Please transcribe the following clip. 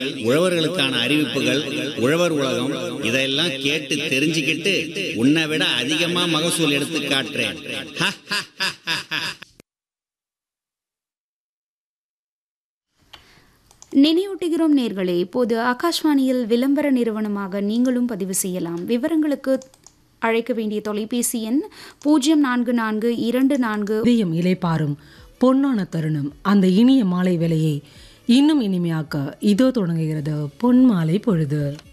உழவர்களுக்கான அறிவிப்புகள் உழவர் உலகம் இதெல்லாம் கேட்டு தெரிஞ்சுக்கிட்டு உன்னை விட அதிகமா மகசூல் எடுத்து காட்டுறேன் ஹ, ஹ, ஹ, ஹ, ஹ. நினைவூட்டுகிறோம் நேர்களே இப்போது ஆகாஷ்வாணியில் விளம்பர நிறுவனமாக நீங்களும் பதிவு செய்யலாம் விவரங்களுக்கு அழைக்க வேண்டிய தொலைபேசி எண் பூஜ்ஜியம் நான்கு நான்கு இரண்டு நான்கு இதயம் இலைப்பாரும் பொன்னான தருணம் அந்த இனிய மாலை வேளையை இன்னும் இனிமையாக்க இதோ தொடங்குகிறது பொன் மாலை பொழுது